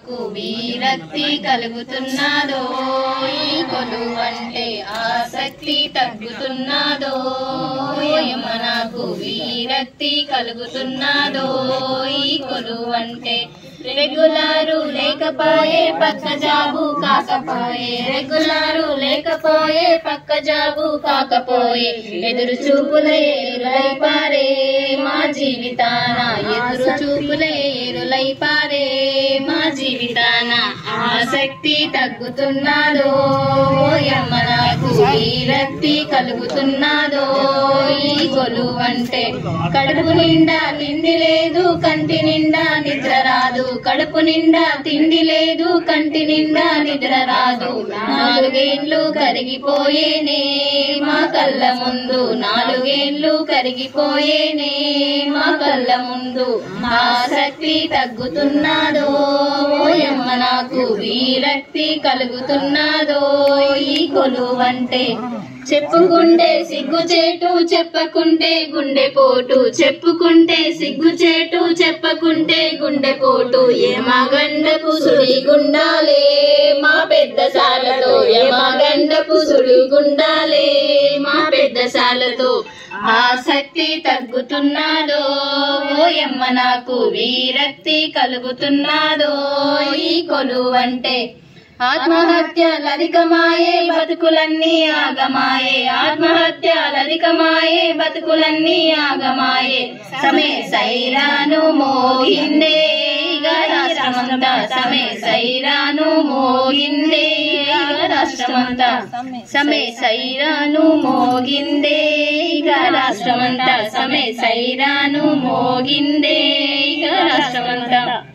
నాకు విరక్తి కలుగుతున్నదో ఈ కొలువంటే ఆసక్తి తగ్గుతున్నదో యమ నాకు విరక్తి కలుగుతున్నదో ఈ కొలువంటే రెగ్యులారు లేకపోయే పక్క జాబు కాకపోయే రెగ్యులారు లేకపోయే పక్క జాబు కాకపోయే ఎదురు చూపుల ఏరులై పారే మా జీవితాన ఎదురు చూపుల ఏరులై పారే మా జీవితాన ఆసక్తి తగ్గుతున్నదో యమ్మ నాకు విరక్తి కలుగుతున్నదో ఈ కొలువంటే కడుపు నిండా తిండి లేదు కంటి నిండా నిద్ర రాదు కడుపు నిండా తిండి లేదు కంటి నిండా నిద్ర రాదు నాలుగేండ్లు కరిగిపోయేనే మా కళ్ళ ముందు నాలుగేండ్లు కరిగిపోయేనే మా కళ్ళ ముందు ఆసక్తి తగ్గుతున్నదో ఓయమ్మ నాకు విరక్తి కలుగుతున్నదో ఈ కొలువంటే చెప్పుకుంటే సిగ్గుచేటు చెప్పకుంటే గుండెపోటు చెప్పుకుంటే సిగ్గుచేటు చెప్పకుంటే గుండెపోటు ఏమగండపు సుడి గుండాలే మా పెద్ద సాలతో ఏమగండపు సుడి గుండాలే మా పెద్ద సాలతో ఆసక్తి తగ్గుతున్నదో ఓయమ్మ నాకు విరక్తి కలుగుతున్నదో ఈ కొలువంటే ఆత్మహత్యలధికమాయే బతుకులన్నీ ఆగమాయే ఆత్మహత్యలధికమాయే బతుకులన్నీ ఆగమాయే సమే సైరాను మోగిందే ఇక రాష్ట్రమంతా సమే సైరాను మోగిందే ఇక రాష్ట్రమంతా సమే సైరాను మోగిందే ఇక రాష్ట్రమంతా సమే సైరాను మోగిందే ఇక రాష్ట్రమంతా